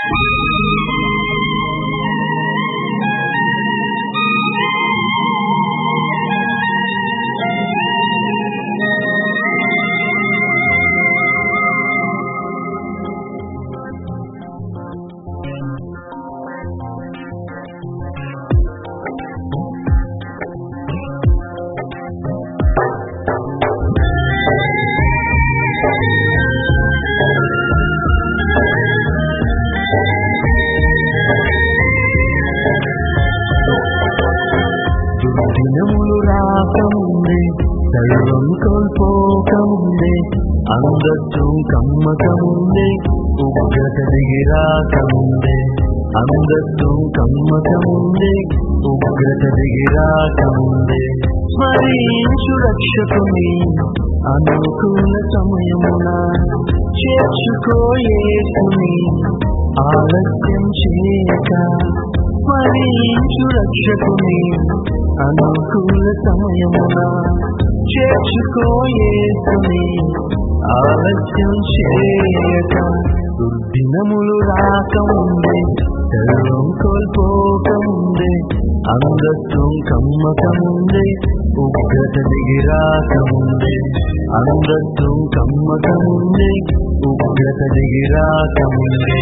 దినములు రాకముందే సర్వం కోల్పోకముందే అందత్వం కమ్మకముందే ఉగ్రత దిగి రాకముందే అందత్వం కమ్మకముందే ఉగ్రత దిగి రాకముందే స్మరించు రక్షకుని అనుకూల సమయమున చేర్చుకో యేసుని ఆలస్యం చేయక స్మరించు రక్షకుని అనుకూల సమయమున చేర్చుకో యేసుని ఆలస్యం చేయక దుర్దినములు రాకముందే సర్వం కోల్పోకముందే అందత్వం కమ్మకముందే ఉగ్రత దిగి రాకముందే అందత్వం కమ్మకముందే ఉగ్రత దిగి రాకముందే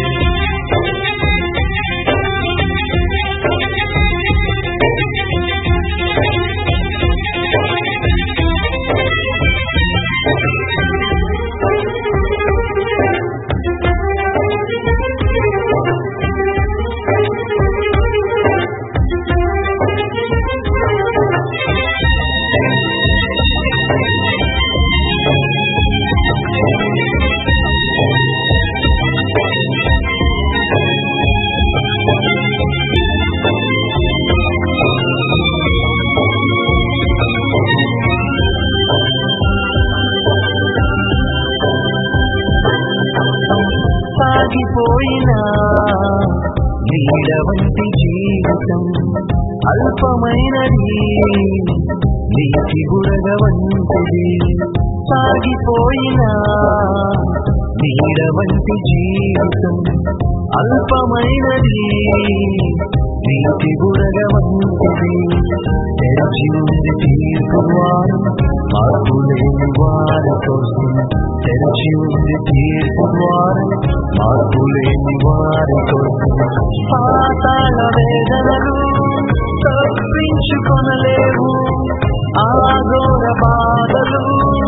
సాగిపోయిన నీడ వంటి జీవితం అల్పమైనది నీటి బుడగ వంటిది సాగిపోయిన నీడ వంటి జీవితం అల్పమైనది నీటి బుడగ వంటిది తెరచి ఉంది తీర్పు వారు మార్పు లేని వారి కోసం తెరచి ఉంది తీర్పు వారు మార్పు లేని వారి కోసం పాతాళ వేదనలు తప్పించుకొనలేవు ఆగోర బాధలు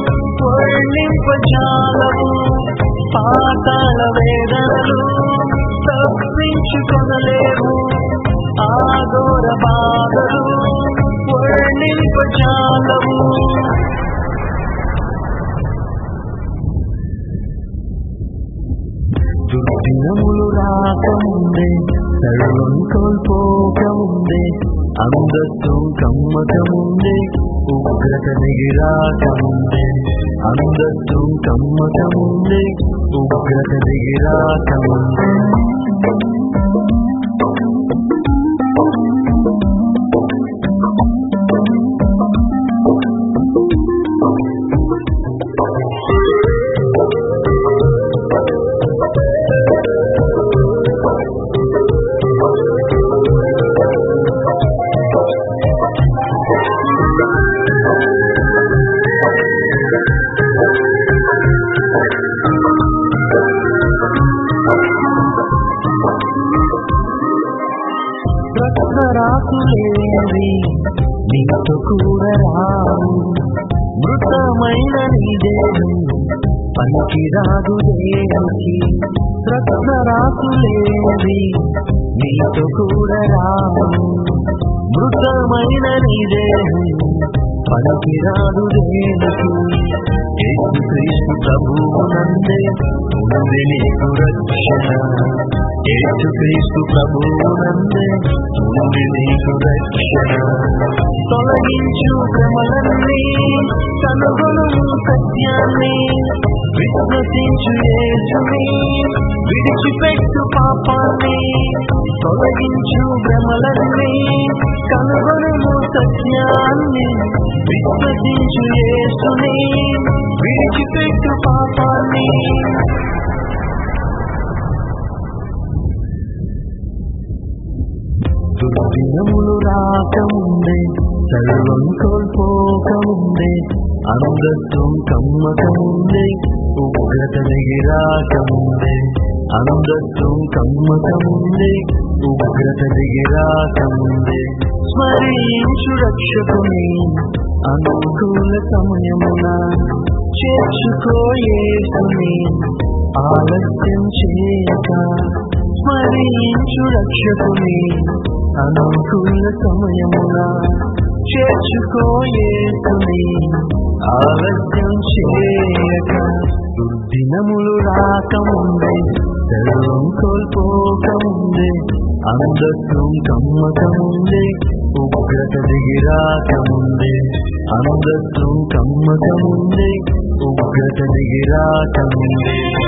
వర్ణింపజాలవు పాతాళ వేదనలు తప్పించుకొనలేవు ఆగోర బాధలు వర్ణింపజాలవు దుర్దినములు రాకముందే సర్వం కోల్పోకముందే అందత్వం కమ్మకముందే ఉగ్రత దిగి రాకముందే అందత్వం కమ్మకముందే ఉగ్రత దిగి రాకముందే రత్నరాకులేవి నీతో కూడా రావు మృతమైన నీ దేహం పనికి రాదు దేనికి రత్నరాకులేవి నీతో కూడా రావు మృతమైన నీ దేహం పనికి రాదు దేనికి యేసు క్రీస్తు ప్రభువు నందే ఉన్నది నీకు రక్షణ యేసు క్రీస్తు ప్రభువు నందే ఉన్నది నీకు రక్షణ తొలగించు భ్రమలన్నీ కనుగొను సత్యాన్ని విశ్వసించు యేసుని విడిచిపెట్టు పాపాన్ని తొలగించు భ్రమలన్నీ కనుగొను సత్యాన్ని విశ్వసించు యేసుని విడిచిపెట్టు పాపాన్ని దిగి రాకముందే అందత్వం కమ్మకముందే ఉగ్రత దిగి రాకముందే స్మరించు రక్షకుని అనుకూల సమయమున చేర్చుకోయేసుని ఆలస్యం చేయక స్మరించు రక్షకుని అనుకూల సమయమున చేర్చుకోయేసుని ఆలస్యం చేయక దుర్దినములు రాకముందే సర్వం కోల్పోకముందే అందత్వం కమ్మకముందే ఉగ్రత దిగి రాకముందే అందత్వం కమ్మకముందే ఉగ్రత దిగి రాకముందే